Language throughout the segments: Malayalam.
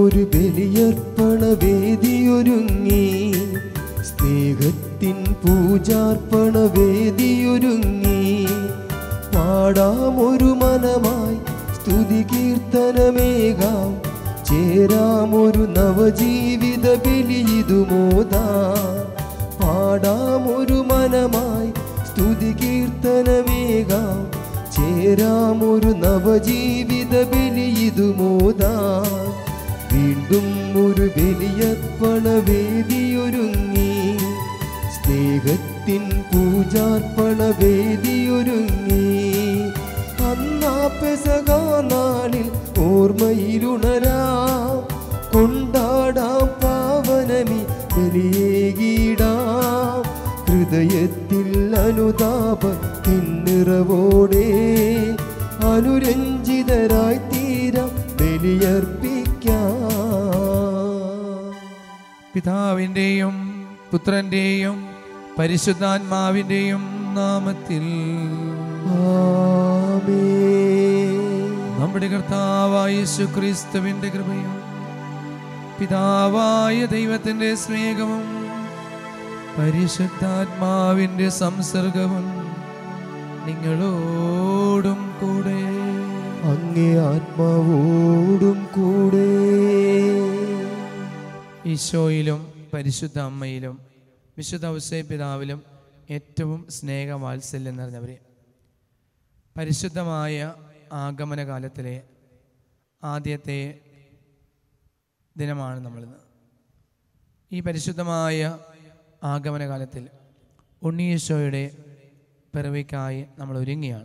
ഒരു ബലിയർപ്പണ വേദിയൊരുങ്ങി സ്നേഹത്തിൻ പൂജാർപ്പണ വേദിയൊരുങ്ങി പാടാമൊരു മനമായി സ്തുതി കീർത്തനമേകാം ചേരാമൊരു നവജീവിത ബലിയിതുമോദാ പാടാമൊരു മനമായി സ്തുതി കീർത്തനമേകാം ചേരാമൊരു നവജീവിത ബലിയിതുമോദാ വീണ്ടും ഒരു ബലിയർപ്പണ വേദിയൊരുങ്ങി സ്നേഹത്തിൻ പൂജാർപ്പണ വേദിയൊരുങ്ങി അന്നാ പെസകാ നാളിൽ ഓർമ്മയിലുണരാം കൊണ്ടാടാം പാവനമി ബലിയേകിടാം ഹൃദയത്തിൽ അനുതാപ നിറവോടെ അനുരഞ്ജിതരായി തീരാം ബലിയർപ്പിക്കാം പിതാവിൻ്റെയും പുത്രൻ്റെയും പരിശുദ്ധാത്മാവിൻ്റെയും നാമത്തിൽ ആമേൻ നമ്മുടെ കർത്താവായ യേശു ക്രിസ്തുവിൻ്റെ കൃപയും പിതാവായ ദൈവത്തിൻ്റെ സ്നേഹവും പരിശുദ്ധാത്മാവിൻ്റെ സംസർഗവും നിങ്ങളോടും കൂടെ അങ്ങേ ആത്മാവോടും കൂടെ ഈശോയിലും പരിശുദ്ധ അമ്മയിലും വിശുദ്ധ ഔസേ പിതാവിലും ഏറ്റവും സ്നേഹവാത്സല്യം നിറഞ്ഞവരെ പരിശുദ്ധമായ ആഗമന കാലത്തിലെ ആദ്യത്തെ ദിനമാണ് നമ്മളിന്ന് ഈ പരിശുദ്ധമായ ആഗമന കാലത്തിൽ ഉണ്ണീശോയുടെ പിറവിക്കായി നമ്മൾ ഒരുങ്ങിയാണ്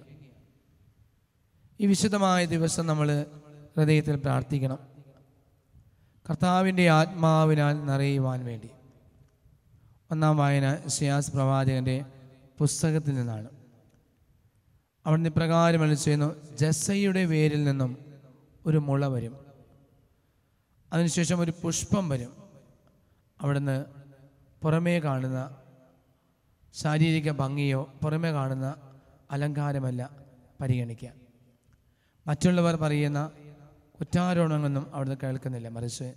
ഈ വിശുദ്ധമായ ദിവസം നമ്മൾ ഹൃദയത്തിൽ പ്രാർത്ഥിക്കണം കർത്താവിൻ്റെ ആത്മാവിനാൽ നിറയുവാൻ വേണ്ടി ഒന്നാം വായന ഷിയാസ് പ്രവാചകൻ്റെ പുസ്തകത്തിൽ നിന്നാണ് അവിടുന്ന് ഇപ്രകാരം അരുളി ചെയ്യുന്നു ജസയുടെ വേരിൽ നിന്നും ഒരു മുള വരും അതിനുശേഷം ഒരു പുഷ്പം വരും അവിടുന്ന് പുറമേ കാണുന്ന ശാരീരിക ഭംഗിയോ പുറമേ കാണുന്ന അലങ്കാരമല്ല പരിഗണിക്കുക മറ്റുള്ളവർ പറയുന്ന കുറ്റാരോപണങ്ങളൊന്നും അവിടുന്ന് കേൾക്കുന്നില്ല മറിച്ച്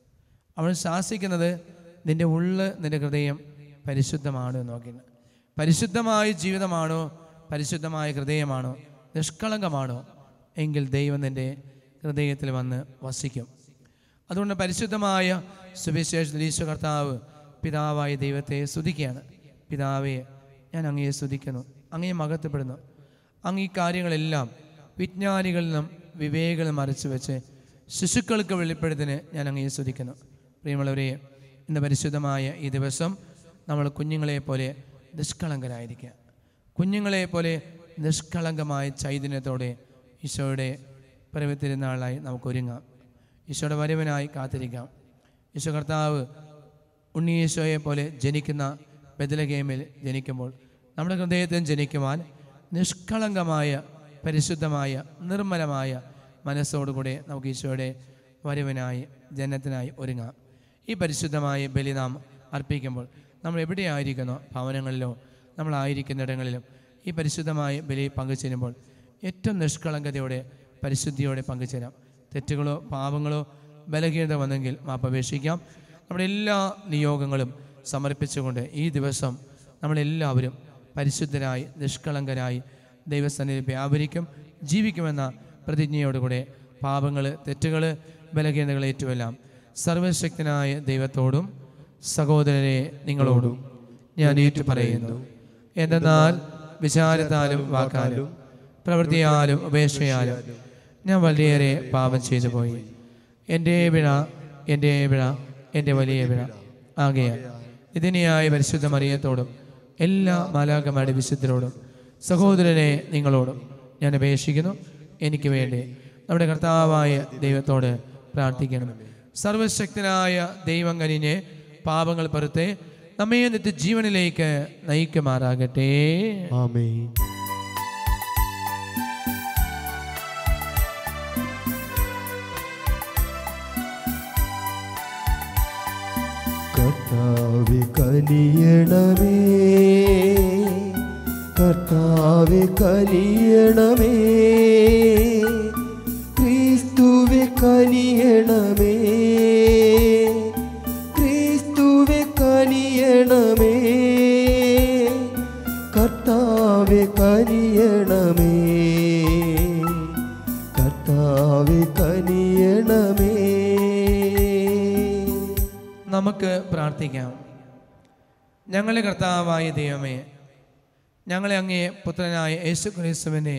അവൾ ശാസിക്കുന്നത് നിന്റെ ഉള്ള് നിന്റെ ഹൃദയം പരിശുദ്ധമാണോ എന്ന് നോക്കിയാണ് പരിശുദ്ധമായ ജീവിതമാണോ പരിശുദ്ധമായ ഹൃദയമാണോ നിഷ്കളങ്കമാണോ എങ്കിൽ ദൈവം നിന്റെ ഹൃദയത്തിൽ വന്ന് വസിക്കും അതുകൊണ്ട് പരിശുദ്ധമായ സുവിശേഷ ഈശോ കർത്താവ് പിതാവായ ദൈവത്തെ സ്തുതിക്കുകയാണ് പിതാവെ ഞാൻ അങ്ങയെ സ്തുതിക്കുന്നു അങ്ങയെ മകത്തപ്പെടുന്നു അങ്ങ് ഈ കാര്യങ്ങളെല്ലാം വിജ്ഞാനികളിൽ നിന്നും വിവേകളിൽ മറിച്ചു വെച്ച് ശിശുക്കൾക്ക് വെളിപ്പെടുത്തിന് ഞാൻ അങ്ങയെ സ്തുതിക്കുന്നു പ്രിയമുള്ളവരെ ഇന്ന് പരിശുദ്ധമായ ഈ ദിവസം നമ്മൾ കുഞ്ഞുങ്ങളെ പോലെ നിഷ്കളങ്കരായിരിക്കുക കുഞ്ഞുങ്ങളെ പോലെ നിഷ്കളങ്കമായ ചൈതന്യത്തോടെ ഈശോയുടെ പിറവിത്തിരുന്നാളായി നമുക്ക് ഒരുങ്ങാം ഈശോയുടെ വരവിനായി കാത്തിരിക്കാം ഈശോ കർത്താവ് ഉണ്ണീശോയെ പോലെ ജനിക്കുന്ന ബദലഗേമിൽ ജനിക്കുമ്പോൾ നമ്മുടെ ഹൃദയത്തിൽ ജനിക്കുവാൻ നിഷ്കളങ്കമായ പരിശുദ്ധമായ നിർമ്മലമായ മനസ്സോടുകൂടെ നമുക്ക് ഈശോയുടെ വരവിനായി ജനത്തിനായി ഒരുങ്ങാം ഈ പരിശുദ്ധമായ ബലി നാം അർപ്പിക്കുമ്പോൾ നമ്മൾ എവിടെയായിരിക്കുന്നോ ഭവനങ്ങളിലോ നമ്മളായിരിക്കുന്നിടങ്ങളിലും ഈ പരിശുദ്ധമായ ബലി പങ്കുചേരുമ്പോൾ ഏറ്റവും നിഷ്കളങ്കതയോടെ പരിശുദ്ധിയോടെ പങ്കുചേരാം തെറ്റുകളോ പാപങ്ങളോ ബലഹീനത വന്നെങ്കിൽ മാപ്പപേക്ഷിക്കാം നമ്മുടെ എല്ലാ നിയോഗങ്ങളും സമർപ്പിച്ചുകൊണ്ട് ഈ ദിവസം നമ്മളെല്ലാവരും പരിശുദ്ധരായി നിഷ്കളങ്കരായി ദൈവസ്ഥാനിൽ വ്യാപരിക്കും ജീവിക്കുമെന്ന പ്രതിജ്ഞയോടുകൂടെ പാപങ്ങൾ തെറ്റുകൾ ബലഹീനതകൾ ഏറ്റുമെല്ലാം സർവശക്തനായ ദൈവത്തോടും സഹോദരരെ നിങ്ങളോടും ഞാൻ ഏറ്റു പറയുന്നു എന്തെന്നാൽ വിചാരത്താലും വാക്കാലും പ്രവൃത്തിയാലും ഉപേക്ഷയാലും ഞാൻ വളരെയേറെ പാപം ചെയ്തു പോയി എൻ്റെ വിഴ എൻ്റെ വിഴ എൻ്റെ വലിയ വിഴ ആകയാൽ ഇതിനെയായ പരിശുദ്ധ മറിയത്തോടും എല്ലാ മാലാകമാരുടെ വിശുദ്ധരോടും സഹോദരനെ നിങ്ങളോടും ഞാൻ അപേക്ഷിക്കുന്നു എനിക്ക് വേണ്ടി നമ്മുടെ കർത്താവായ ദൈവത്തോട് പ്രാർത്ഥിക്കണം സർവശക്തനായ ദൈവം കനിഞ്ഞ് പാപങ്ങൾ പുറത്തെ നമ്മെ നിത്യ ജീവനിലേക്ക് നയിക്കുമാറാകട്ടെ ആമേൻ കർത്താവെ കനിയണമേ കർത്താവെ കനിയണമേ ക്രിസ്തുവെ കനിയണമേ കനിയണമേ ക്രിസ്തുവെ കനിയണമേ കർത്താവെ കനിയണമേ കർത്താവെ കനിയണമേ നമുക്ക് പ്രാർത്ഥിക്കാം ഞങ്ങളെ കർത്താവായ ദൈവമേ ഞങ്ങളെ അങ്ങേ പുത്രനായ യേശു ക്രിസ്തുവിൻ്റെ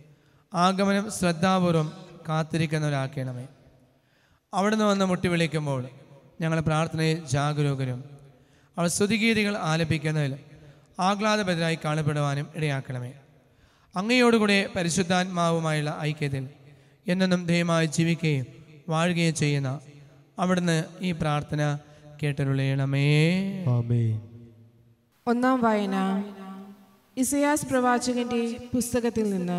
ആഗമനം ശ്രദ്ധാപൂർവം കാത്തിരിക്കുന്നവരാക്കണമേ അവിടുന്ന് വന്ന് മുട്ടി വിളിക്കുമ്പോൾ ഞങ്ങൾ പ്രാർത്ഥനയിൽ ജാഗരൂകരും അവൾ സ്തുതിഗീതികൾ ആലപിക്കുന്നതിൽ ആഹ്ലാദഭദ്രായി കാണപ്പെടുവാനും ഇടയാക്കണമേ അങ്ങയോടുകൂടെ പരിശുദ്ധാത്മാവുമായുള്ള ഐക്യത്തിൽ എന്നെന്നും ദയമായി ജീവിക്കുകയും വാഴുകയും ചെയ്യുന്ന അവിടുന്ന് ഈ പ്രാർത്ഥന കേട്ടരുളയണമേ ആമേൻ ഒന്നാം വായന ഇസയാസ് പ്രവാചകന്റെ പുസ്തകത്തിൽ നിന്ന്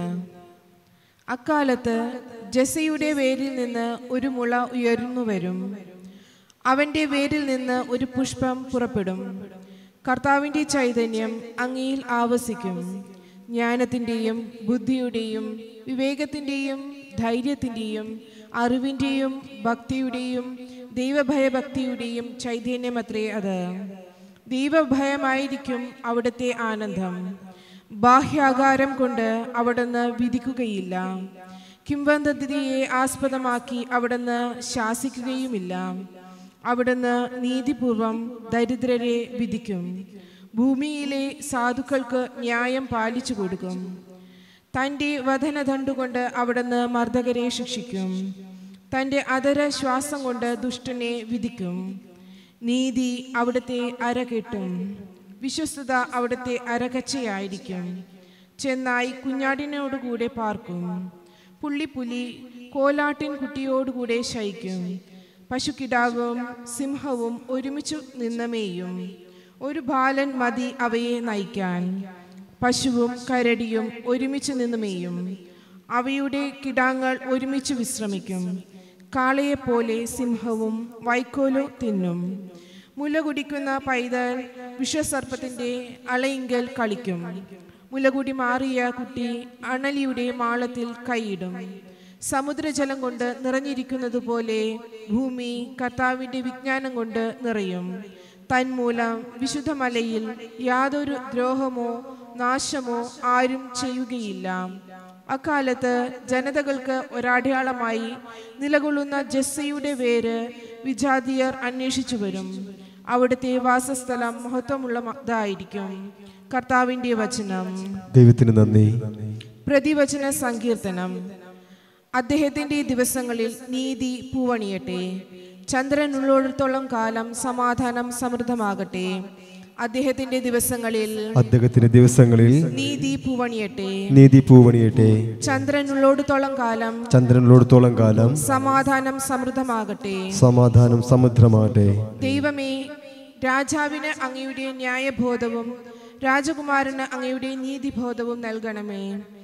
അക്കാലത്ത് ജസയുടെ വേരിൽ നിന്ന് ഒരു മുള ഉയർന്നു വരും അവന്റെ വേരിൽ നിന്ന് ഒരു പുഷ്പം പുറപ്പെടും കർത്താവിന്റെ ചൈതന്യം അങ്ങയിൽ ആവസിക്കും ജ്ഞാനത്തിൻ്റെയും ബുദ്ധിയുടെയും വിവേകത്തിൻ്റെയും ധൈര്യത്തിൻ്റെയും അറിവിൻ്റെയും ഭക്തിയുടെയും ദൈവഭയഭക്തിയുടെയും ചൈതന്യമത്രേ അത് ദൈവഭയമായിരിക്കും അവിടുത്തെ ആനന്ദം ബാഹ്യാകാരം കൊണ്ട് അവിടുന്ന് വിധിക്കുകയില്ല കിംവദന്തിയെ ആസ്പദമാക്കി അവിടുന്ന് ശാസിക്കുകയുമില്ല അവിടുന്ന് നീതിപൂർവം ദരിദ്രരെ വിധിക്കും ഭൂമിയിലെ സാധുക്കൾക്ക് ന്യായം പാലിച്ചു കൊടുക്കും തൻ്റെ വധനദണ്ടുകൊണ്ട് അവിടുന്ന് മർദ്ദകരെ ശിക്ഷിക്കും തൻ്റെ അതര ശ്വാസം കൊണ്ട് ദുഷ്ടനെ വിധിക്കും നീതി അവിടുത്തെ അരകെട്ടും വിശ്വസ്തത അവിടുത്തെ അരകച്ചയായിരിക്കും ചെന്നായി കുഞ്ഞാടിനോടുകൂടെ പാർക്കും പുള്ളിപ്പുലി കോലാട്ടിൻ കുട്ടിയോടുകൂടെ ശയിക്കും പശുക്കിടാവും സിംഹവും ഒരുമിച്ചു നിന്നമേയും ഒരു ബാലൻ മതി അവയെ നയിക്കാൻ പശുവും കരടിയും ഒരുമിച്ച് നിന്നുമേയും അവയുടെ കിടാങ്ങൾ ഒരുമിച്ച് വിശ്രമിക്കും കാളയെപ്പോലെ സിംഹവും വൈക്കോലു തിന്നും മുല കുടിക്കുന്ന പൈതൽ വിശ്വസർപ്പത്തിന്റെ അളയിങ്കൽ കളിക്കും മുലകുടി മാറിയ കുട്ടി അണലിയുടെ മാളത്തിൽ കൈയിടും സമുദ്രജലം കൊണ്ട് നിറഞ്ഞിരിക്കുന്നത് പോലെ ഭൂമി കർത്താവിന്റെ വിജ്ഞാനം കൊണ്ട് നിറയും തന്മൂലം വിശുദ്ധ മലയിൽ യാതൊരു ദ്രോഹമോ നാശമോ ആരും ചെയ്യുകയില്ല അക്കാലത്ത് ജനതകൾക്ക് ഒരടയാളമായി നിലകൊള്ളുന്ന ജസ്സയുടെ വേര് വിജാതിയർ അന്വേഷിച്ചു വരും അവിടുത്തെ വാസസ്ഥലം മഹത്വമുള്ളതായിരിക്കും കർത്താവിന്റെ വചനം ദൈവത്തിന് നന്ദി പ്രതിവചന സങ്കീർത്തനം അദ്ദേഹത്തിന്റെ ദിവസങ്ങളിൽ നീതി പൂവണിയട്ടെ ചന്ദ്രൻ ഉള്ളിടത്തോളം കാലം സമാധാനം സമൃദ്ധമാകട്ടെ അദ്ദേഹത്തിന്റെ ദിവസങ്ങളിൽ അദ്ദേഹത്തിന്റെ ദിവസങ്ങളിൽ നീതി പൂവണിയട്ടെ നീതി പൂവണിയട്ടെ ചന്ദ്രൻ ഉള്ളോടത്തോളം കാലം ചന്ദ്രനുള്ളിടത്തോളം കാലം സമാധാനം സമൃദ്ധമാകട്ടെ സമാധാനം സമുദ്രമാകട്ടെ ദൈവമേ രാജാവിന് അങ്ങയുടെ ന്യായബോധവും രാജകുമാരന് അങ്ങയുടെ നീതിബോധവും നൽകണമേ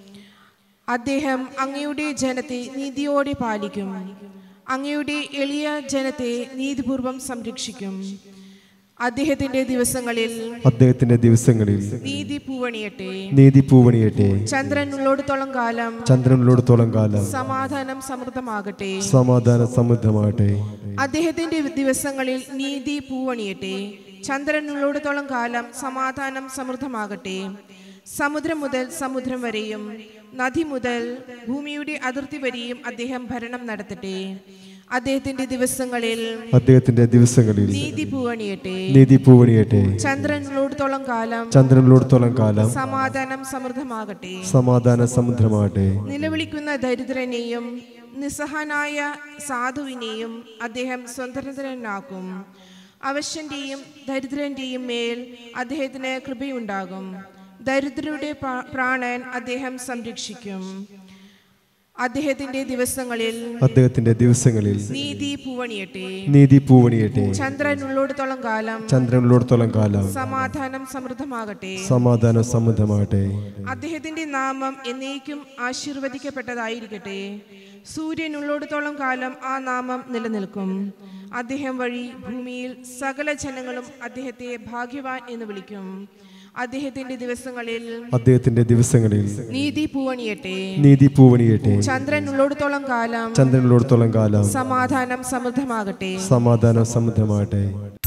അദ്ദേഹം അങ്ങയുടെ ജനത്തെ നീതിയോടെ പാലിക്കും അങ്ങയുടെ എളിയ ജനത്തെ നീതിപൂർവം സംരക്ഷിക്കും അദ്ദേഹത്തിന്റെ ദിവസങ്ങളിൽ അദ്ദേഹത്തിന്റെ ദിവസങ്ങളിൽ നീതി പൂവണിയട്ടെ നീതി പൂവണിയട്ടെ ചന്ദ്രൻ ഉള്ളോടത്തോളം കാലം ചന്ദ്രനുള്ളിടത്തോളം കാലം സമാധാനം സമൃദ്ധമാകട്ടെ സമാധാനം സമുദ്രമാകട്ടെ അദ്ദേഹത്തിന്റെ ദിവസങ്ങളിൽ നീതി പൂവണിയട്ടെ ചന്ദ്രനുള്ളിടത്തോളം കാലം സമാധാനം സമൃദ്ധമാകട്ടെ സമുദ്രം മുതൽ സമുദ്രം വരെയും നദി മുതൽ ഭൂമിയുടെ അതിർത്തി വരെയും അദ്ദേഹം ഭരണം നടത്തട്ടെ അദ്ദേഹത്തിന്റെ ദിവസങ്ങളിൽ അദ്ദേഹത്തിന്റെ ദിവസങ്ങളിൽ നീതി പൂവണിയട്ടെ നീതി പൂവണിയട്ടെ ചന്ദ്രനുള്ളിടത്തോളം കാലം ചന്ദ്രനുള്ളിടത്തോളം കാലം സമാധാനം സമൃദ്ധമാകട്ടെ സമാധാന സമുദ്രമാകട്ടെ നിലവിളിക്കുന്ന ദരിദ്രനെയും നിസ്സഹനായ സാധുവിനെയും അദ്ദേഹം സ്വതന്ത്രനാക്കും അവശന്റെയും ദരിദ്രന്റെയും മേൽ അദ്ദേഹത്തിന് കൃപയുണ്ടാകും ദരിദ്രരുടെ പ്രാ- പ്രാണൻ അദ്ദേഹം സംരക്ഷിക്കും അദ്ദേഹത്തിന്റെ ദിവസങ്ങളിൽ അദ്ദേഹത്തിന്റെ ദിവസങ്ങളിൽ നീതി പൂവണിയട്ടെ നീതി പൂവണിയട്ടെ ചന്ദ്രനുള്ളിടത്തോളം കാലം ചന്ദ്രനുള്ളിടത്തോളം കാലം സമാധാനം സമൃദ്ധമാകട്ടെ സമാധാന സമുദ്രമാകട്ടെ അദ്ദേഹത്തിന്റെ നാമം എന്നേക്കും ആശീർവദിക്കപ്പെട്ടതായിരിക്കട്ടെ സൂര്യനുള്ളിടത്തോളം കാലം ആ നാമം നിലനിൽക്കും അദ്ദേഹം വഴി ഭൂമിയിൽ സകല ജനങ്ങളും അദ്ദേഹത്തെ ഭാഗ്യവാൻ എന്ന് വിളിക്കും അദ്ദേഹത്തിന്റെ ദിവസങ്ങളിൽ അദ്ദേഹത്തിന്റെ ദിവസങ്ങളിൽ നീതി പൂവണിയട്ടെ നീതി പൂവണിയട്ടെ ചന്ദ്രൻ ഉള്ളോടത്തോളം കാലം ചന്ദ്രനിലോടത്തോളം കാലം സമാധാനം സമൃദ്ധമാകട്ടെ സമാധാനം സമൃദ്ധമാകട്ടെ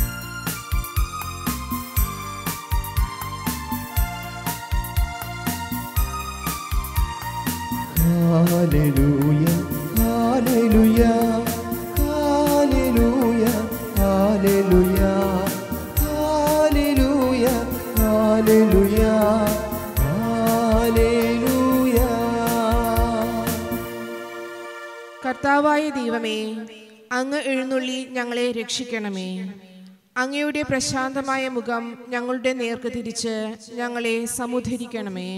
Hallelujah, hallelujah, hallelujah, hallelujah, hallelujah, hallelujah, hallelujah. കർത്താവായ ദൈവമേ അങ്ങ് എഴുന്നള്ളി ഞങ്ങളെ രക്ഷിക്കണമേ അങ്ങയുടെ പ്രശാന്തമായ മുഖം ഞങ്ങളുടെ നേർക്ക് തിരിച്ച് ഞങ്ങളെ സമുദ്ധരിക്കണമേ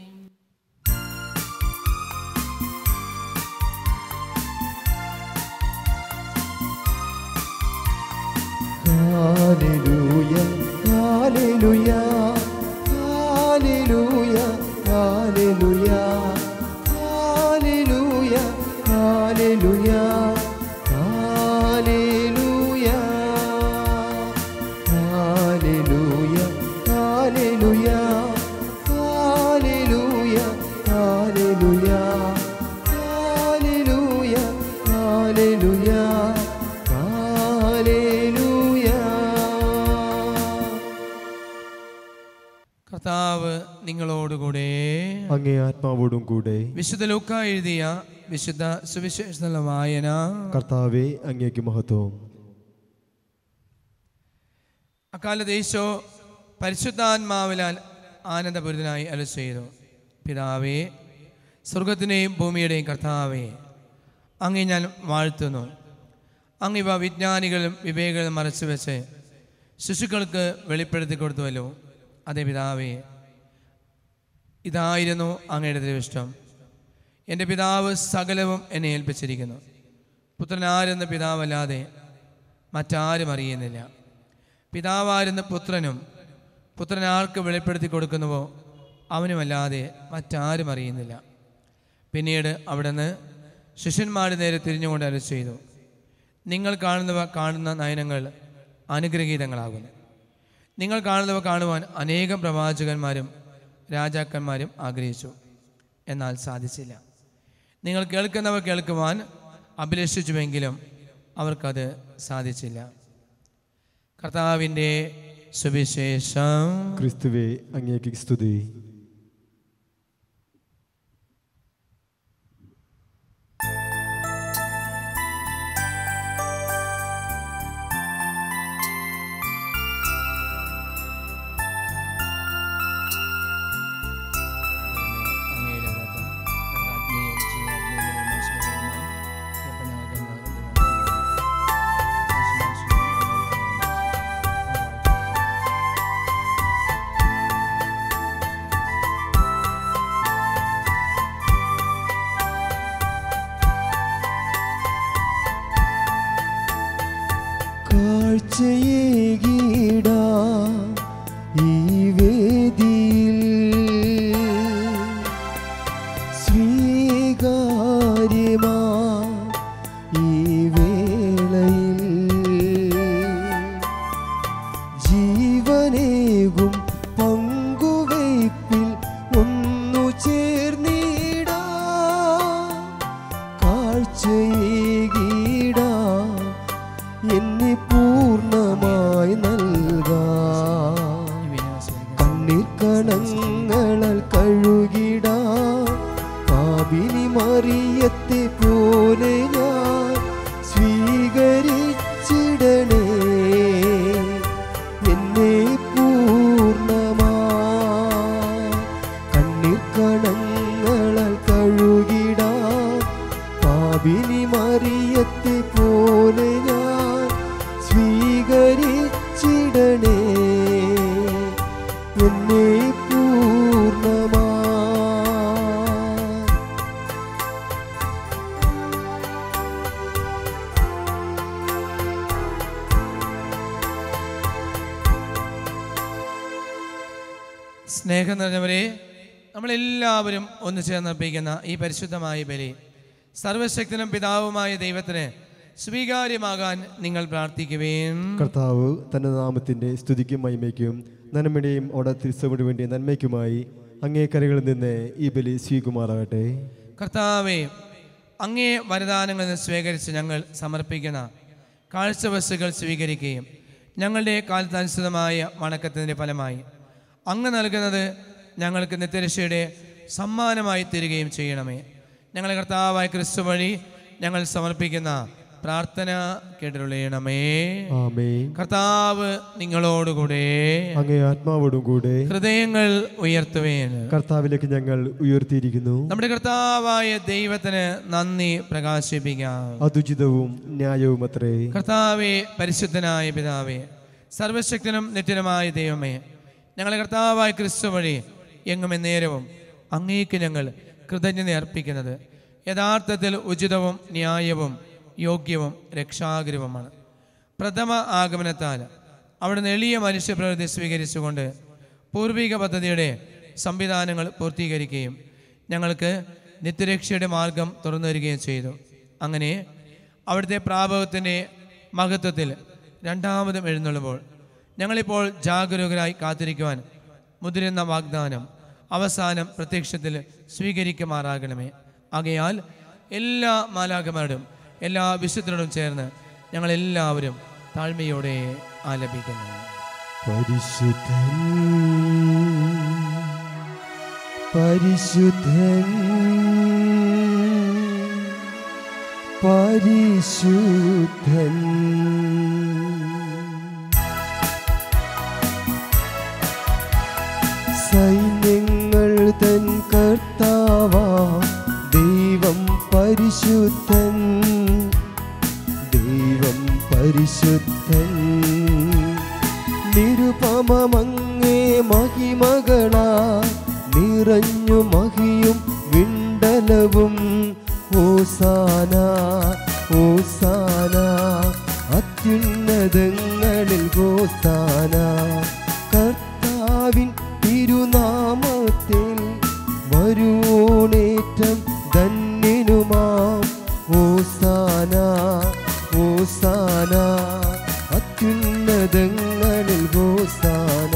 Hallelujah, hallelujah, hallelujah, hallelujah, hallelujah, hallelujah, hallelujah, hallelujah, hallelujah, hallelujah, hallelujah, hallelujah, hallelujah, hallelujah. കർത്താവ് നിങ്ങളോടുകൂടെ അങ്ങേ ആത്മാവോടും കൂടെ വിശുദ്ധ ലൂക്ക എഴുതിയ വിശുദ്ധ സുവിശേഷ വായന കർത്താവെ അങ്ങേക്ക് മഹത്വം അക്കാലത്ത് ഈശോ പരിശുദ്ധാത്മാവിലാൽ ആനന്ദപൂരിതനായി അല ചെയ്തു പിതാവേ സ്വർഗത്തിൻ്റെയും ഭൂമിയുടെയും കർത്താവേ അങ്ങേ ഞാൻ വാഴ്ത്തുന്നു അങ്ങിവ വിജ്ഞാനികളും വിവേകളും മറച്ചു വെച്ച് ശിശുക്കൾക്ക് വെളിപ്പെടുത്തി കൊടുത്തുവല്ലോ അതെ പിതാവേ ഇതായിരുന്നു അങ്ങയുടെ ദൈവിഷ്ടം എൻ്റെ പിതാവ് സകലവും എന്നെ ഏൽപ്പിച്ചിരിക്കുന്നു പുത്രനാരെന്ന പിതാവല്ലാതെ മറ്റാരും അറിയുന്നില്ല പിതാവായിരുന്ന പുത്രനും പുത്രൻ ആർക്ക് വെളിപ്പെടുത്തി കൊടുക്കുന്നുവോ അവനുമല്ലാതെ മറ്റാരും അറിയുന്നില്ല പിന്നീട് അവിടുന്ന് ശിഷ്യന്മാരുടെ നേരെ തിരിഞ്ഞുകൊണ്ട് അരച്ച് ചെയ്തു നിങ്ങൾ കാണുന്നവ കാണുന്ന നയനങ്ങൾ അനുഗ്രഹീതങ്ങളാകുന്നു നിങ്ങൾ കാണുന്നവ കാണുവാൻ അനേകം പ്രവാചകന്മാരും രാജാക്കന്മാരും ആഗ്രഹിച്ചു എന്നാൽ സാധിച്ചില്ല നിങ്ങൾ കേൾക്കുന്നവ കേൾക്കുവാൻ അഭിലഷിച്ചുവെങ്കിലും അവർക്കത് സാധിച്ചില്ല കർത്താവിൻ്റെ സുവിശേഷം ക്രിസ്തുവെ അങ്ങേക്ക് സ്തുതി അങ്ങയുടെ വ്രതം ഞങ്ങൾക്ക് ആത്മീയ ജീവനും മനസ്സിലാകുവാൻ എപ്പോൾ ഞങ്ങൾക്ക് കാഴ്ചയേകിട ഈ വേദിയിൽ സ്വീകാര്യമാ ഈ വേളയിൽ ജീവനേകും പങ്കുവയ്പിൽ ഒന്നു ചേർന്നിടാ കാഴ്ചയേകിട എന്നെ പൂർണ്ണമായി നൽകാം കണ്ണീർ കണങ്ങളാൽ കഴുകിട പാപിനി മറിയത്തെ പോലെ ഞാൻ സ്വീകരിച്ചിടണേ എന്നെ പൂർണ്ണമാ കണ്ണീർ കണങ്ങളാൽ കഴുകിട പാപിനി മറിയത്തെ പോലെ ഞാൻ സ്വീകരിച്ചിടണേ എന്നെ പൂർണ്ണമാ സ്നേഹം നിറഞ്ഞവരെ നമ്മളെല്ലാവരും ഒന്ന് ചേർന്ന് അർപ്പിക്കുന്ന ഈ പരിശുദ്ധമായ ബലി സർവശക്തനും പിതാവുമായ ദൈവത്തിന് സ്വീകാര്യമാകാൻ നിങ്ങൾ പ്രാർത്ഥിക്കുവേൻ കർത്താവ് തന്റെ നാമത്തിന്റെ സ്തുതിക്കും മഹിമയ്ക്കും നന്മയുടെയും അവിടെ തിരിച്ചവിടു വേണ്ടി നന്മയ്ക്കുമായി അങ്ങേ കരകളിൽ നിന്ന് ഈ ബലി സ്വീകുമാറാകട്ടെ കർത്താവെ അങ്ങേ വരദാനങ്ങളിൽ നിന്ന് സ്വീകരിച്ച് ഞങ്ങൾ സമർപ്പിക്കുന്ന കാഴ്ചവസ്തുക്കൾ സ്വീകരിക്കുകയും ഞങ്ങളുടെ കാലത്തനുസൃതമായ വണക്കത്തിൻ്റെ ഫലമായി അങ്ങ് നൽകുന്നത് ഞങ്ങൾക്ക് നിത്യരക്ഷയുടെ സമ്മാനമായി തരികയും ചെയ്യണമേ ഞങ്ങളെ കർത്താവായ ക്രിസ്തു വഴി ഞങ്ങൾ സമർപ്പിക്കുന്ന പ്രാർത്ഥന കേട്ടിരുളയണമേ ആമേ കർത്താവ് നിങ്ങളോടുകൂടെ അങ്ങേ ആത്മാവോടും കൂടെ ഹൃദയങ്ങൾ ഉയർത്തുവേൻ കർത്താവിലേക്ക് ഞങ്ങൾ ഉയർത്തിയിരിക്കുന്നു നമ്മുടെ കർത്താവായ ദൈവത്തിന് നന്ദി പ്രകാശിപ്പിക്കാം അതുചിതവും ന്യായവും അത്രേ കർത്താവെ പരിശുദ്ധനായ പിതാവേ സർവശക്തനും നിത്യനുമായ ദൈവമേ ഞങ്ങളെ കർത്താവായ ക്രിസ്തു വഴി എങ്ങും നേരവും അങ്ങേക്ക് ഞങ്ങൾ കൃതജ്ഞത അർപ്പിക്കുന്നത് യഥാർത്ഥത്തിൽ ഉചിതവും ന്യായവും യോഗ്യവും രക്ഷാകരവുമാണ് പ്രഥമ ആഗമനത്താൽ അവിടുന്ന് എളിയ മനുഷ്യപ്രകൃതി സ്വീകരിച്ചുകൊണ്ട് പൂർവിക പദ്ധതിയുടെ സംവിധാനങ്ങൾ പൂർത്തീകരിക്കുകയും ഞങ്ങൾക്ക് നിത്യരക്ഷയുടെ മാർഗം തുറന്നു തരികയും ചെയ്തു അങ്ങനെ അവിടുത്തെ പ്രാഭവത്തിൻ്റെ മഹത്വത്തിൽ രണ്ടാമതും എഴുന്നള്ളുമ്പോൾ ഞങ്ങളിപ്പോൾ ജാഗരൂകരായി കാത്തിരിക്കുവാൻ മുതിരുന്ന വാഗ്ദാനം അവസാനം പ്രത്യക്ഷത്തിൽ സ്വീകരിക്കുമാറാകണമേ ആകയാൽ എല്ലാ മാലാകമാരോടും എല്ലാ വിശുദ്ധരോടും ചേർന്ന് ഞങ്ങളെല്ലാവരും താഴ്മയോടെ ആലപിക്കുന്നു പരിശുദ്ധൻ പരിശുദ്ധൻ പരിശുദ്ധൻ സൈന്യങ്ങൾ തൻ കർത്താവാ ദൈവം പരിശുദ്ധൻ ദൈവം പരിശുദ്ധൻ നിരുപമങ്ങേ മഹിമകളാ നിറഞ്ഞു മഹിയും വിണ്ടലവും ഓസാന ഓസാന അത്യുന്നതങ്ങളിൽ ഗോസാന കർത്താവിൻ തിരുനാമത്തിൽ വരുവോണേറ്റം ധന്യനുമാം ഓസാന ഓസാന അത്യുന്നതങ്ങളിൽ ഗോസാന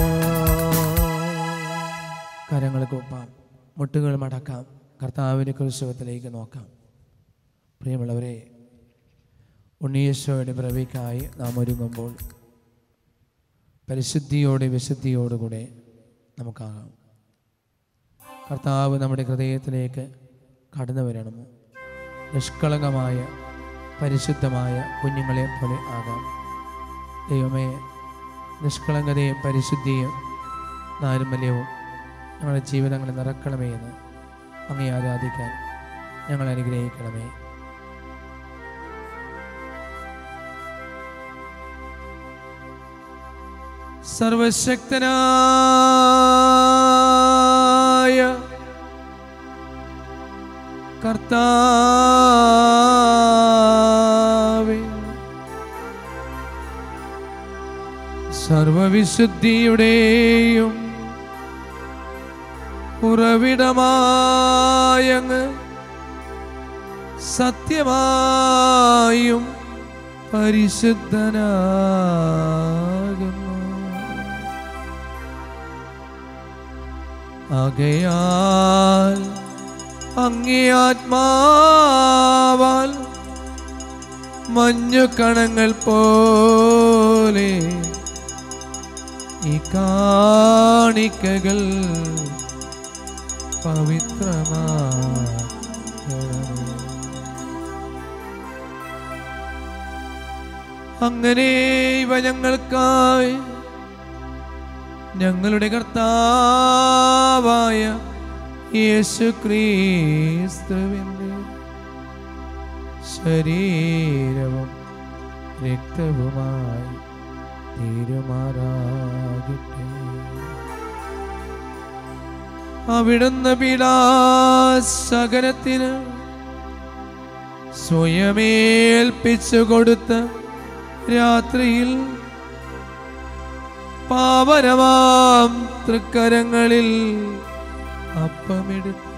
കരങ്ങൾ കൂപ്പാം മുട്ടുകൾ മടക്കാം കർത്താവിൻ്റെ കുരിശുവത്തിലേക്ക് നോക്കാം പ്രിയമുള്ളവരെ ഉണ്ണിയേശോയുടെ പ്രവിക്കായി നാം ഒരുങ്ങുമ്പോൾ പരിശുദ്ധിയോടെ വിശുദ്ധിയോടുകൂടെ നമുക്കാകാം കർത്താവ് നമ്മുടെ ഹൃദയത്തിലേക്ക് കടന്നു വരണമോ നിഷ്കളങ്കമായ പരിശുദ്ധമായ കുഞ്ഞുങ്ങളെ പോലെ ആകാം ദൈവമേ നിഷ്കളങ്കതയും പരിശുദ്ധിയും നാരുമല്യവും ഞങ്ങളുടെ ജീവിതങ്ങളെ നിറക്കണമേ എന്ന് അങ്ങേ ആരാധിക്കാൻ ഞങ്ങൾ അനുഗ്രഹിക്കണമേ സർവശക്തനായ കർത്താവേ സർവവിശുദ്ധിയുടെയും ഉറവിടമായങ്ങ് സത്യമായും പരിശുദ്ധനാകുന്നു ആകയാൽ അങ്ങേ ആത്മാവാൽ മഞ്ഞുകണങ്ങൾ പോലെ ഈ കാണിക്കകൾ പവിത്രമാക്കണമേ. അങ്ങനെ ഇവ ഞങ്ങൾക്കായി ഞങ്ങളുടെ കർത്താവായ യേശു ക്രീസ്തുവിൻ്റെ ശരീരവും രക്തവുമായി തീരുമാറാകട്ടെ അവിടുന്ന് പീഡാസകനത്തിന് സ്വയമേൽപ്പിച്ചു കൊടുത്ത രാത്രിയിൽ പാവനമാം തൃക്കരങ്ങളിൽ അപ്പമെടുത്ത്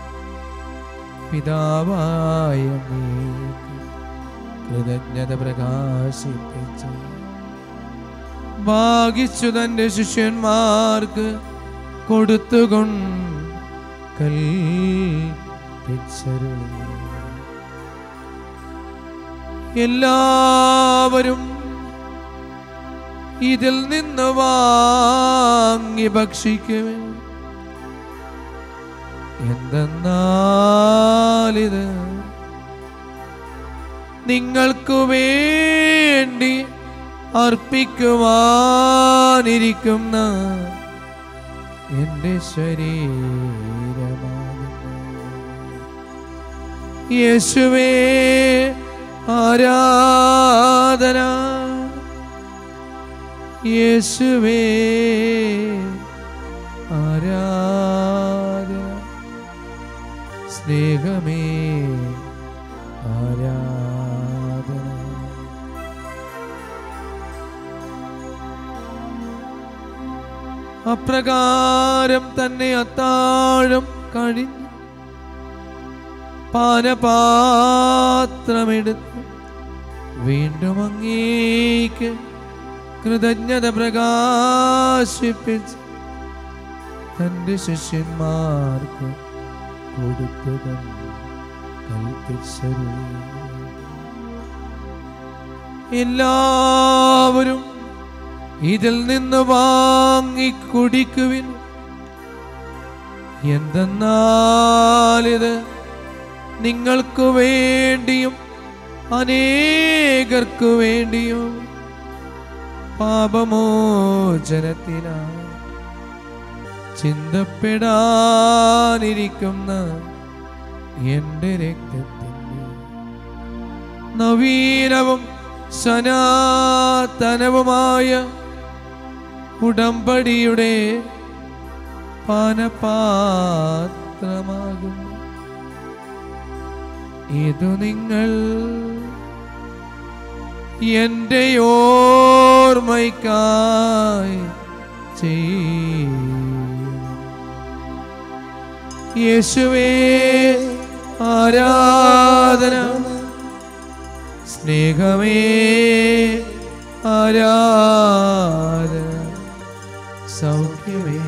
പിതാവായ അങ്ങേക്ക് കൃതജ്ഞത പ്രകാശിപ്പിച്ച് ഭാഗിച്ചു തന്റെ ശിഷ്യന്മാർക്ക് കൊടുത്തുകൊണ്ട് കൽപ്പിച്ചരുളി എല്ലാവരും ഇതിൽ നിന്ന് വാങ്ങി ഭക്ഷിക്കുമേ എന്തെന്നാലിത് നിങ്ങൾക്കു വേണ്ടി അർപ്പിക്കുവാനിരിക്കുന്ന എന്റെ ശരീരമാകുന്നു യേശുവേ ആരാധന യേശുവേ ആരാധന സ്നേഹമേ ആരാധന അപ്രകാരം തന്നെ അത്താഴം കഴിഞ്ഞു പാനപാത്രമെടുത്ത് വീണ്ടും അങ്ങേക്ക് കൃതജ്ഞത പ്രകാശിപ്പിച്ച് തന്റെ ശിഷ്യന്മാർക്ക് കൊടുത്തുകൊണ്ട് കൽപ്പിച്ചരുളി എല്ലാവരും ഇതിൽ നിന്ന് വാങ്ങി കുടിക്കുവിൻ എന്തെന്നാലിത് നിങ്ങൾക്കു വേണ്ടിയും അനേകർക്കു വേണ്ടിയും പാപമോചനത്തിനായി ചിന്തപ്പെടാനിരിക്കുന്ന എന്റെ രക്തത്തിന്റെ നവീനവും സനാതനവുമായ ഉടമ്പടിയുടെ പാനപാത്രമാകുന്നു ഇതു നിങ്ങൾ എന്റെ ഓർമ്മയ്ക്കായി ചെയ്യും യേശുവേ ആരാധന സ്നേഹമേ ആരാധന സൗഖ്യമേ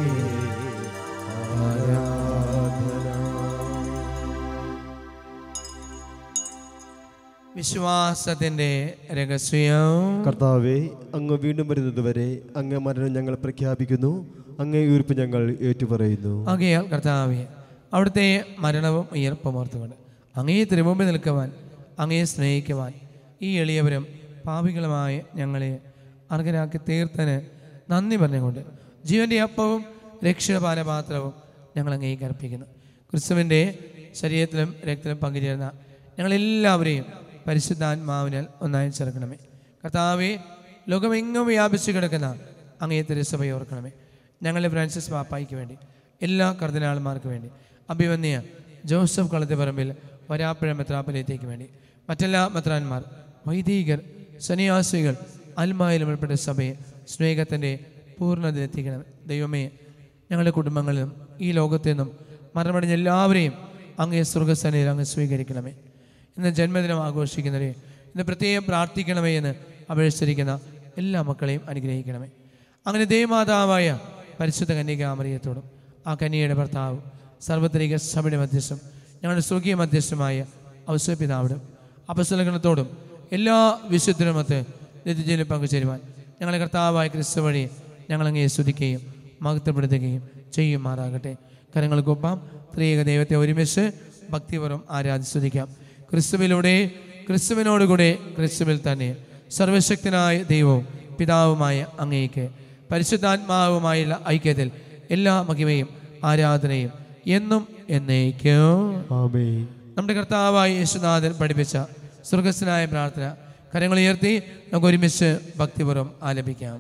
വിശ്വാസത്തിന്റെ രഹസ്യം കർത്താവെ അങ്ങ് വീണ്ടും വരുന്നതുവരെ അങ്ങ് മരണം ഞങ്ങൾ പ്രഖ്യാപിക്കുന്നു അങ്ങേ ഉയർപ്പ് ഞങ്ങൾ ഏറ്റുപറയുന്നു ആകയാൽ കർത്താവെ അവിടുത്തെ മരണവും ഉയർപ്പും ഓർത്തുകൊണ്ട് അങ്ങയെ തിരുമുമ്പിൽ നിൽക്കുവാൻ അങ്ങയെ സ്നേഹിക്കുവാൻ ഈ എളിയവരും പാപികളുമായ ഞങ്ങളെ അർഹരാക്കി തീർത്തന് നന്ദി പറഞ്ഞുകൊണ്ട് ജീവന്റെ അപ്പവും രക്ഷപാനപാത്രവും ഞങ്ങൾ അങ്ങേക്ക് അർപ്പിക്കുന്നു ക്രിസ്തുവിൻ്റെ ശരീരത്തിലും രക്തത്തിലും പങ്കുചേർന്ന ഞങ്ങളെല്ലാവരെയും പരിശുദ്ധാത്മാവിനാൽ ഒന്നായി ചേർക്കണമേ കർത്താവെ ലോകമെങ്ങും വ്യാപിച്ചു കിടക്കുന്ന അങ്ങേ തിരുസഭയെ ഓർക്കണമേ ഞങ്ങളുടെ ഫ്രാൻസിസ് പാപ്പായിക്ക് വേണ്ടി എല്ലാ കർദിനാൾമാർക്ക് വേണ്ടി അഭിവന്യ ജോസഫ് കളത്തിപ്പറമ്പിൽ വരാപ്പുഴ മെത്രാപ്പലയത്തേക്ക് വേണ്ടി മറ്റെല്ലാ മെത്രാന്മാർ വൈദികർ സന്യാസികൾ അൽമായാലും ഉൾപ്പെട്ട സഭയെ സ്നേഹത്തിൻ്റെ പൂർണ്ണതയിലെത്തിക്കണം ദൈവമേ ഞങ്ങളുടെ കുടുംബങ്ങളിലും ഈ ലോകത്തു നിന്നും മരണമടഞ്ഞ എല്ലാവരെയും അങ്ങേ സ്വർഗസനയിൽ അങ്ങ് സ്വീകരിക്കണമേ ഇന്ന് ജന്മദിനം ആഘോഷിക്കുന്നവരെ ഇന്ന് പ്രത്യേകം പ്രാർത്ഥിക്കണമേ എന്ന് അപേക്ഷിച്ചിരിക്കുന്ന എല്ലാ മക്കളെയും അനുഗ്രഹിക്കണമേ അങ്ങനെ ദേവമാതാവായ പരിശുദ്ധ കന്യകാമറിയത്തോടും ആ കന്യയുടെ ഭർത്താവ് സർവത്രിക സഭയുടെ മധ്യസ്ഥം ഞങ്ങളുടെ സ്വർഗീയ മധ്യസ്ഥമായ ഔസപിതാവിടും അപസ്വലഗണത്തോടും എല്ലാ വിശുദ്ധരുമൊത്ത് നിത്യജയിൽ പങ്കുചേരുവാൻ ഞങ്ങളെ കർത്താവായ ക്രിസ്തു വഴി ഞങ്ങളങ്ങയെ സ്തുതിക്കുകയും മഹത്വപ്പെടുത്തുകയും ചെയ്യുമാറാകട്ടെ കരങ്ങൾക്കൊപ്പം ത്രിയേക ദൈവത്തെ ഒരുമിച്ച് ഭക്തിപൂർവ്വം ആരാധിസ്തുതിക്കാം ക്രിസ്തുവിലൂടെ ക്രിസ്തുവിനോടുകൂടെ ക്രിസ്തുവിൽ തന്നെ സർവശക്തനായ ദൈവവും പിതാവുമായ അങ്ങേക്ക് പരിശുദ്ധാത്മാവുമായുള്ള ഐക്യത്തിൽ എല്ലാ മഹിമയും ആരാധനയും എന്നും എന്നേക്കും ആമേ നമ്മുടെ കർത്താവായ യേശുനാഥൻ പഠിപ്പിച്ച സ്വർഗസ്വനായ പ്രാർത്ഥന കരങ്ങൾ ഉയർത്തി നമുക്ക് ഒരുമിച്ച് ഭക്തിപൂർവ്വം ആലപിക്കാം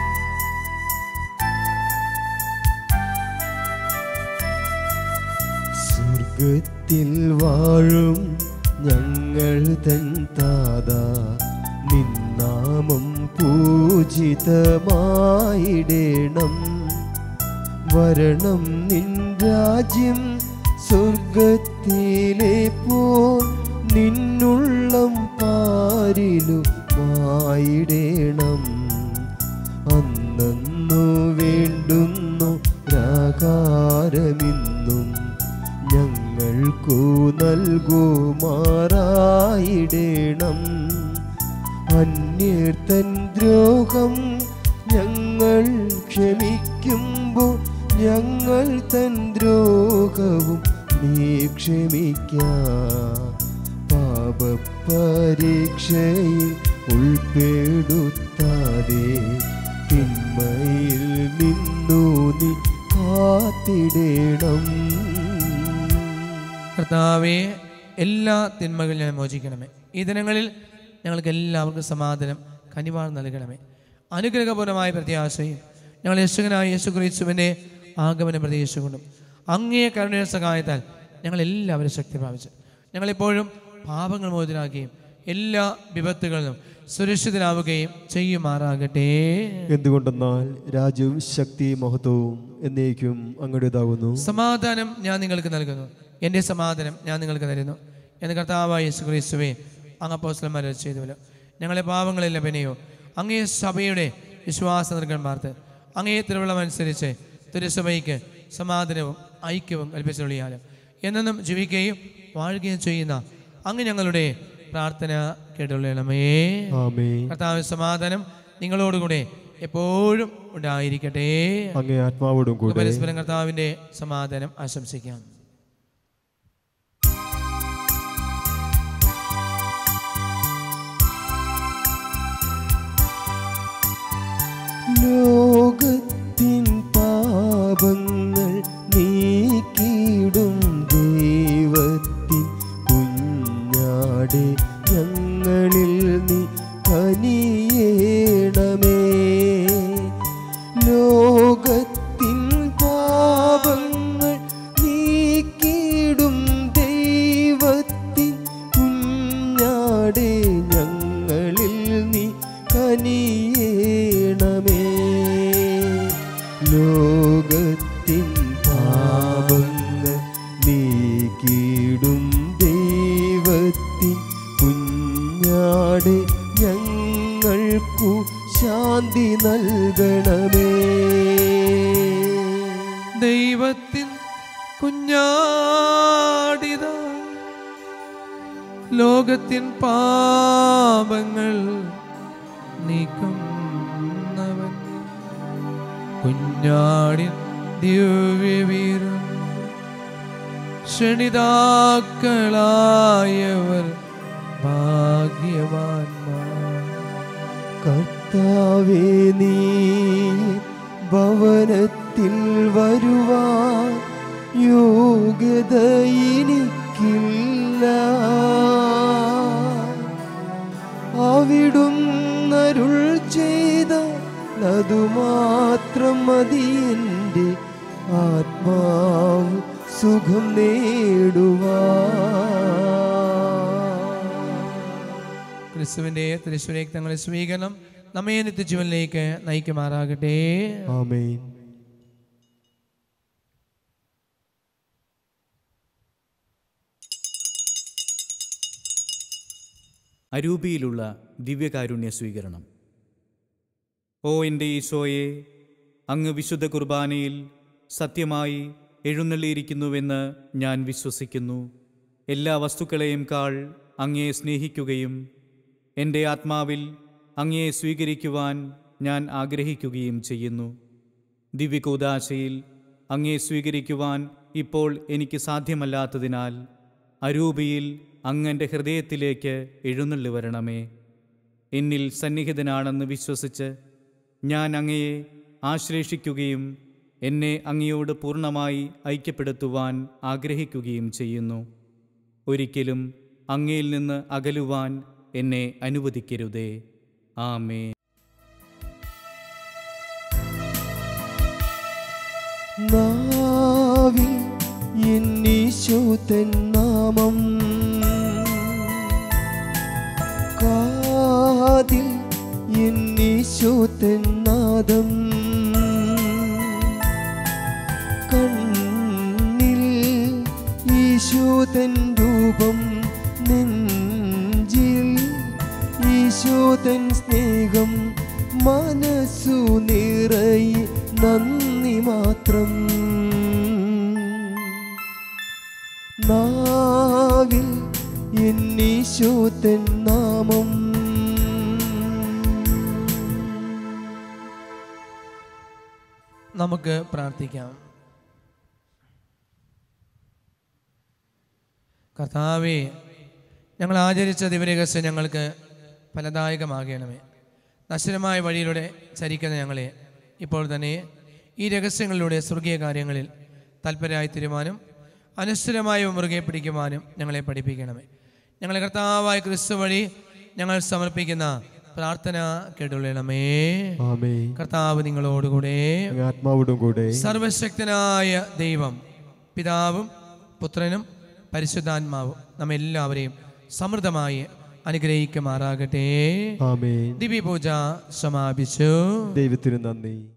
സ്വർഗത്തിൽ വാഴും ഞങ്ങൾ തൻ താത നിന്നാമം പൂജിതമായിടേണം വരണം നിൻ രാജ്യം സ്വർഗത്തിലെ പോ നിന്നുള്ളം പാരിലുമായിടേണം അന്ന് ഉപകാരമിന്നും ഞങ്ങൾക്കു നൽകുമാറായിടേണം അന്യർ തൻ ദ്രോഹം ഞങ്ങൾ ക്ഷമിക്കുമ്പോൾ ഞങ്ങൾ തൻ ദ്രോഹവും നീ ക്ഷമിക്കാം പാപപരീക്ഷയിൽ ഉൾപ്പെടുത്താതെ തിന്മയിൽ നിന്നു നീ കാത്തിടേണം കർത്താവെ എല്ലാ തിന്മകളിൽ ഞാൻ മോചിക്കണമേ ഈ ദിനങ്ങളിൽ ഞങ്ങൾക്ക് എല്ലാവർക്കും സമാധാനം കനിവാൾ നൽകണമേ അനുഗ്രഹപൂർണമായ പ്രത്യാശയും ഞങ്ങൾ യേശുകനായ യേശു ക്രിസ്തുവിൻ്റെ ആഗമന പ്രതീക്ഷിച്ചുകൊണ്ടും അങ്ങേ കരുണയുടെ സഹായത്താൽ ഞങ്ങൾ എല്ലാവരും ശക്തി പ്രാപിച്ചു ഞങ്ങളെപ്പോഴും പാപങ്ങൾ മോചനാക്കുകയും എല്ലാ വിപത്തുകളിലും സുരക്ഷിതരാവുകയും ചെയ്യുമാറാകട്ടെ എന്തുകൊണ്ടെന്നാൽ രാജ്യവും ശക്തിയും മഹത്വവും എന്നേക്കും അങ്ങയുടേതാകുന്നു സമാധാനം ഞാൻ നിങ്ങൾക്ക് നൽകുന്നു എൻ്റെ സമാധാനം ഞാൻ നിങ്ങൾക്ക് തരുന്നു എന്ന് കർത്താവായ യേശു ക്രിസ്തുവേ അങ്ങ് അപ്പോസ്തലന്മാർ ചെയ്തുവല്ലോ ഞങ്ങളെ പാവങ്ങളില്ല പിന്നെയോ അങ്ങേ സഭയുടെ വിശ്വാസ നിർഗന്മാർത്ത് അങ്ങേ തിരുവള്ളമനുസരിച്ച് തിരുസഭയ്ക്ക് സമാധാനവും ഐക്യവും കൽപ്പിച്ചുള്ളിയാലും എന്നെന്നും ജീവിക്കുകയും വാഴുകയും ചെയ്യുന്ന അങ്ങ് ഞങ്ങളുടെ പ്രാർത്ഥന കേട്ടുള്ളണമേ ആമേ കർത്താവ് സമാധാനം നിങ്ങളോടുകൂടെ എപ്പോഴും ഉണ്ടായിരിക്കട്ടെ അങ്ങേ ആത്മാവോടും നമുക്ക് കൂടെ പരസ്പരം കർത്താവിന്റെ സമാധാനം ആശംസിക്കാം ലോകത്തിൻ പാപങ്ങൾ നീക്കിടും ദൈവത്തിൻ കുഞ്ഞാടെ ഞങ്ങളിൽ നീ കനിയേണമേ ലോകത്തിൻ പാപങ്ങൾ നീക്കിടും ദൈവത്തിൻ കുഞ്ഞാടെ ഞങ്ങളിൽ നീ കനിയേണമേ ലോകത്തിൻ പാപങ്ങൾ നീക്കിടും ദൈവത്തിൻ കുഞ്ഞാടെ ഞങ്ങൾക്കു ശാന്തി നൽകണമേ ദൈവത്തിൻ കുഞ്ഞാടിത ലോകത്തിൻ പാപങ്ങൾ നീക്കുന്നവൻ കുഞ്ഞാടിൻ ദിവ്യവീരം ക്ഷണിതാക്കളായവർ ഭാഗ്യവാന്മാർ കർത്താവേ നീ ഭവനത്തിൽ വരുവാൻ യോഗ്യത എനിക്കില്ല അവിടുന്നരുൾ ചെയ്ത അതുമാത്രം മതി എൻ്റെ ആത്മാവ് സുഖം നേടുവാൻ ക്രിസ്തുവിന്റെ തിരുശ്വരേക്ക് തങ്ങളുടെ സ്വീകരണം നമ്മെ നിത്യജീവനിലേക്ക് നയിക്കുമാറാകട്ടെ ആമേൻ അരൂപിയിലുള്ള ദിവ്യകാരുണ്യ സ്വീകരണം ഓ എൻ്റെ ഈശോയെ അങ്ങ് വിശുദ്ധ കുർബാനയിൽ സത്യമായി എഴുന്നള്ളിയിരിക്കുന്നുവെന്ന് ഞാൻ വിശ്വസിക്കുന്നു എല്ലാ വസ്തുക്കളെയും കാൾ അങ്ങയെ സ്നേഹിക്കുകയും എൻ്റെ ആത്മാവിൽ അങ്ങയെ സ്വീകരിക്കുവാൻ ഞാൻ ആഗ്രഹിക്കുകയും ചെയ്യുന്നു ദിവ്യകൂദാശയിൽ അങ്ങയെ സ്വീകരിക്കുവാൻ ഇപ്പോൾ എനിക്ക് സാധ്യമല്ലാത്തതിനാൽ അരൂപിയിൽ അങ്ങൻ്റെ ഹൃദയത്തിലേക്ക് എഴുന്നള്ളി വരണമേ എന്നിൽ സന്നിഹിതനാണെന്ന് വിശ്വസിച്ച് ഞാൻ അങ്ങയെ ആശ്ലേഷിക്കുകയും എന്നെ അങ്ങയോട് പൂർണ്ണമായി ഐക്യപ്പെടുത്തുവാൻ ആഗ്രഹിക്കുകയും ചെയ്യുന്നു ഒരിക്കലും അങ്ങയിൽ നിന്ന് അകലുവാൻ എന്നെ അനുവദിക്കരുതേ ആമേ നാവിൽ എന്നീശോതൻ നാമം കാതിൽ എന്നീശോതൻ നാദം കണ്ണിൽ ഈശോതൻ രൂപം നെഞ്ചിൽ ഈശോതൻ സ്നേഹം മനസ്സു നിറയെ നന്ദി മാത്രം നാവിൽ എന്നീശോത്തൻ നാമം നമുക്ക് പ്രാർത്ഥിക്കാം കർത്താവേ ഞങ്ങൾ ആചരിച്ച ദിവരഹസ്യം ഞങ്ങൾക്ക് ഫലദായകമാകണമേ നശ്വരമായ വഴിയിലൂടെ ചരിക്കുന്ന ഞങ്ങളെ ഇപ്പോൾ തന്നെ ഈ രഹസ്യങ്ങളിലൂടെ സ്വർഗീയ കാര്യങ്ങളിൽ തൽപരരായി തീരുമാനം അനശ്വരമായ മുറുകെ പിടിക്കുവാനും ഞങ്ങളെ പഠിപ്പിക്കണമേ ഞങ്ങളെ കർത്താവായ ക്രിസ്തു വഴി ഞങ്ങൾ സമർപ്പിക്കുന്ന പ്രാർത്ഥന കേട്ടുള്ളണമേ ആമേ കർത്താവ് നിങ്ങളോടുകൂടെ അങ്ങ് ആത്മാവോടും കൂടെ സർവശക്തനായ ദൈവം പിതാവും പുത്രനും പരിശുദ്ധാത്മാവും നമ്മെല്ലാവരെയും സമൃദ്ധമായി അനുഗ്രഹിക്കുമാറാകട്ടെ ആമേ ദിവ്യപൂജ സമാപിച്ചു ദൈവത്തിന് നന്ദി